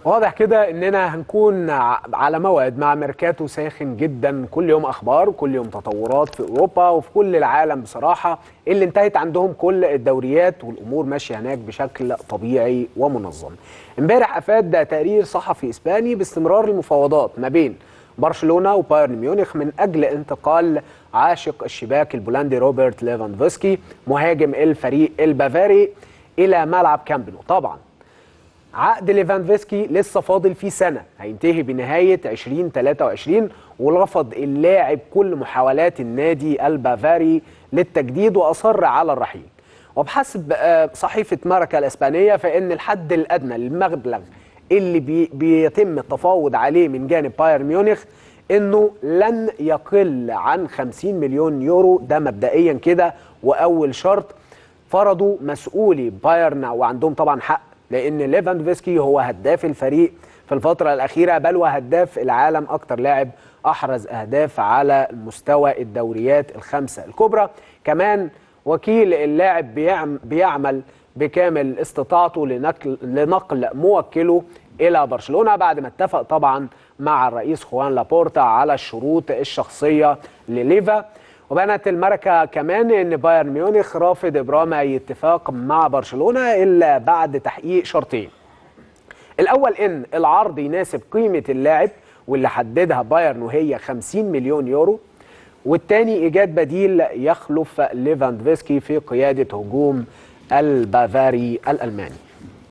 واضح كده اننا هنكون ع- على موعد مع ميركاتو ساخن جدا كل يوم اخبار كل يوم تطورات في اوروبا وفي كل العالم بصراحه اللي انتهت عندهم كل الدوريات والامور ماشيه هناك بشكل طبيعي ومنظم. امبارح افاد تقرير صحفي اسباني باستمرار المفاوضات ما بين برشلونه وبايرن ميونخ من اجل انتقال عاشق الشباك البولندي روبرت ليفاندوفسكي مهاجم الفريق البافاري الى ملعب كامبنو طبعا عقد ليفاندوفسكي لسه فاضل فيه سنه هينتهي بنهايه 2023 ورفض اللاعب كل محاولات النادي البافاري للتجديد واصر على الرحيل وبحسب آه، صحيفه ماركا الاسبانيه فان الحد الادنى للمبلغ اللي بي بيتم التفاوض عليه من جانب بايرن ميونخ انه لن يقل عن 50 مليون يورو ده مبدئيا كده واول شرط فرضوا مسؤولي بايرن وعندهم طبعا حق لان ليفاندوفسكي هو هداف الفريق في الفتره الاخيره بل وهداف العالم اكتر لاعب احرز اهداف على مستوى الدوريات الخمسه الكبرى كمان وكيل اللاعب بيعم بيعمل بكامل استطاعته لنقل لنقل موكله الى برشلونه بعد ما اتفق طبعا مع الرئيس خوان لابورتا على الشروط الشخصيه لليفا وبيانت الماركة كمان ان بايرن ميونخ رافض ابرام اي اتفاق مع برشلونه الا بعد تحقيق شرطين. الاول ان العرض يناسب قيمه اللاعب واللي حددها بايرن وهي 50 مليون يورو والتاني ايجاد بديل يخلف ليفاندوفسكي في قياده هجوم البافاري الالماني.